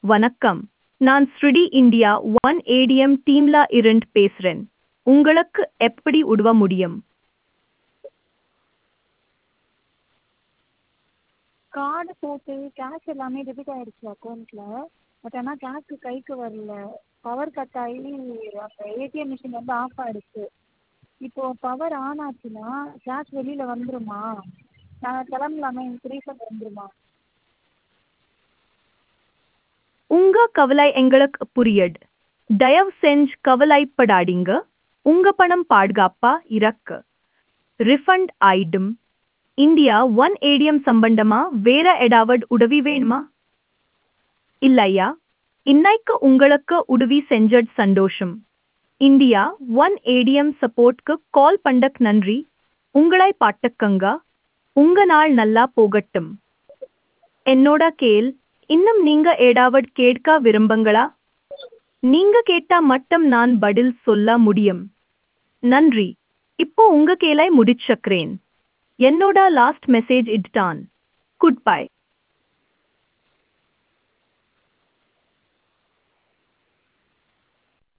வணக்கம் நான் ஸ்ருடி இந்தியா ஒன் ஏடிஎம் டீம்ல இருந்து பேசுறேன் உங்களுக்கு எப்படி உதவ முடியும் கார்டு போட்டு கேஷ் எல்லாமே டெபிட் ஆகிடுச்சு அக்கௌண்ட்டில் பட் ஆனால் கேஷு கைக்கு வரல பவர் கட் ஆகி அந்த ஏடிஎம் மிஷின் வந்து ஆஃப் ஆகிடுச்சு இப்போது பவர் ஆன் ஆச்சுன்னா கேஷ் வெளியில் வந்துருமா நாங்கள் கிளம்பலாமே எனக்கு ரீஃபண்ட் வந்துருமா உங்க கவலை எங்களுக்கு புரியுது தயவு செஞ்சு கவலைப்படாதீங்க உங்க பணம் பாதுகாப்பா இருக்கு ரிஃபண்ட் ஆயிடும் இந்தியா ஒன் ஏடிஎம் சம்பந்தமா வேற ஏதாவது உதவி வேணுமா இல்லையா இன்னைக்கு உங்களுக்கு உதவி செஞ்சது சந்தோஷம் இந்தியா ஒன் ஏடிஎம் சப்போர்ட்க்கு கால் பண்ணக் நன்றி உங்களை பாட்டுக்கங்க உங்க நாள் நல்லா போகட்டும் என்னோட கேள் இன்னும் நீங்க ஏதாவது கேட்க விரும்புங்களா நீங்க கேட்டா மட்டும் நான் பதில் சொல்ல முடியும் நன்றி இப்போ உங்க கேளை முடிச்சக்கிறேன் என்னோட லாஸ்ட் மெசேஜ் இட்டான் குட் பை